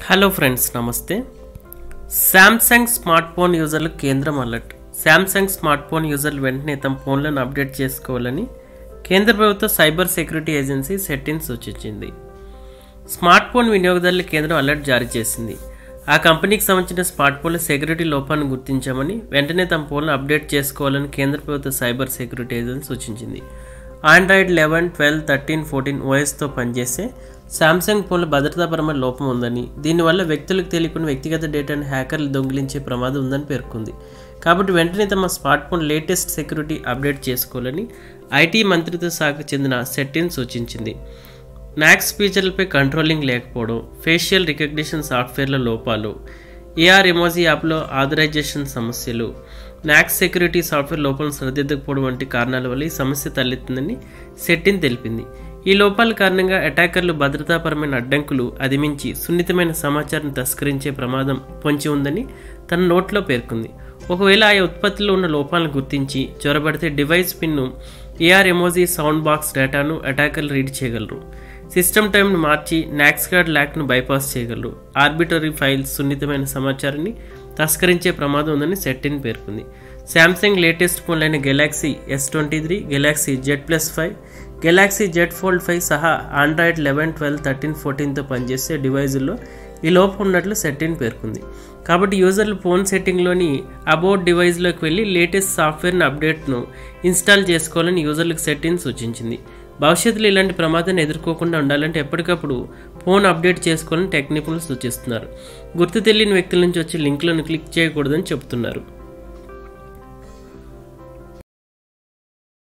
hello friends నమస్తే Samsung smartphone యూజర్లకు కేంద్రం అలర్ట్ శాంసంగ్ స్మార్ట్ ఫోన్ యూజర్లు వెంటనే తమ ఫోన్లను అప్డేట్ చేసుకోవాలని కేంద్ర ప్రభుత్వ సైబర్ సెక్యూరిటీ ఏజెన్సీ సెట్టింగ్స్ సూచించింది స్మార్ట్ ఫోన్ వినియోగదారుల కేంద్రం అలర్ట్ జారీ చేసింది ఆ కంపెనీకి సంబంధించిన స్మార్ట్ ఫోన్ల సెక్యూరిటీ లోపాన్ని గుర్తించామని వెంటనే తమ ఫోన్లు అప్డేట్ చేసుకోవాలని కేంద్ర ప్రభుత్వ సైబర్ సెక్యూరిటీ ఏజెన్సీ సూచించింది Android eleven twelve thirteen fourteen ఓఎస్తో పనిచేసే శాంసంగ్ ఫోన్ల భద్రతాపరమైన లోపం ఉందని దీనివల్ల వ్యక్తులకు తెలియకుండా వ్యక్తిగత డేటాను హ్యాకర్లు దొంగిలించే ప్రమాదం ఉందని పేర్కొంది కాబట్టి వెంటనే తమ smartphone latest security update చేసుకోవాలని ఐటీ మంత్రిత్వ శాఖకు చెందిన సెట్టిన్ సూచించింది నాక్స్ ఫీచర్లపై కంట్రోలింగ్ లేకపోవడం ఫేషియల్ రికగ్నిషన్ సాఫ్ట్వేర్ల లోపాలు ఏఆర్ ఎమోజీ యాప్లో ఆథరైజేషన్ సమస్యలు నాక్స్ సెక్యూరిటీ సాఫ్ట్వేర్ లోపాలను సరిదిద్దకపోవడం వంటి కారణాల వల్ల ఈ సమస్య తలెత్తిందని సెట్టిన్ తెలిపింది ఈ లోపాల కారణంగా అటాకర్లు భద్రతాపరమైన అడ్డంకులు అధిమించి సున్నితమైన సమాచారం తస్కరించే ప్రమాదం పొంచి ఉందని తన నోట్లో పేర్కొంది ఒకవేళ ఆయా ఉత్పత్తిలో ఉన్న లోపాలను గుర్తించి చొరబడితే డివైస్ పిన్ను ఏఆర్ ఎమోజీ సౌండ్ బాక్స్ డేటాను అటాకర్లు రీడ్ చేయగలరు సిస్టమ్ టైంను మార్చి నాక్స్ కార్డ్ ల్యాక్ను బైపాస్ చేయగలరు ఆర్బిటరీ ఫైల్స్ సున్నితమైన సమాచారాన్ని తస్కరించే ప్రమాదం ఉందని సెట్టిన్ పేర్కొంది శాంసంగ్ లేటెస్ట్ ఫోన్లైన Galaxy S twenty three Galaxy Z plus five Galaxy Z Fold five సహా ఆండ్రాయిడ్ లెవెన్ ట్వెల్వ్ థర్టీన్ ఫోర్టీన్తో పనిచేసే డివైజుల్లో ఈ లోపం ఉన్నట్లు సెట్టిన్ పేర్కొంది కాబట్టి యూజర్లు ఫోన్ సెట్టింగ్లోని అబౌట్ డివైస్లోకి వెళ్ళి లేటెస్ట్ సాఫ్ట్వేర్ని అప్డేట్ను ఇన్స్టాల్ చేసుకోవాలని యూజర్లకు సెట్టింగ్ సూచించింది భవిష్యత్తులో ఇలాంటి ప్రమాదాన్ని ఎదుర్కోకుండా ఉండాలంటే ఎప్పటికప్పుడు ఫోన్ అప్డేట్ చేసుకోవాలని టెక్ నిపుణులు సూచిస్తున్నారు గుర్తు తెలియని వ్యక్తుల నుంచి వచ్చే లింకులను క్లిక్ చేయకూడదని చెబుతున్నారు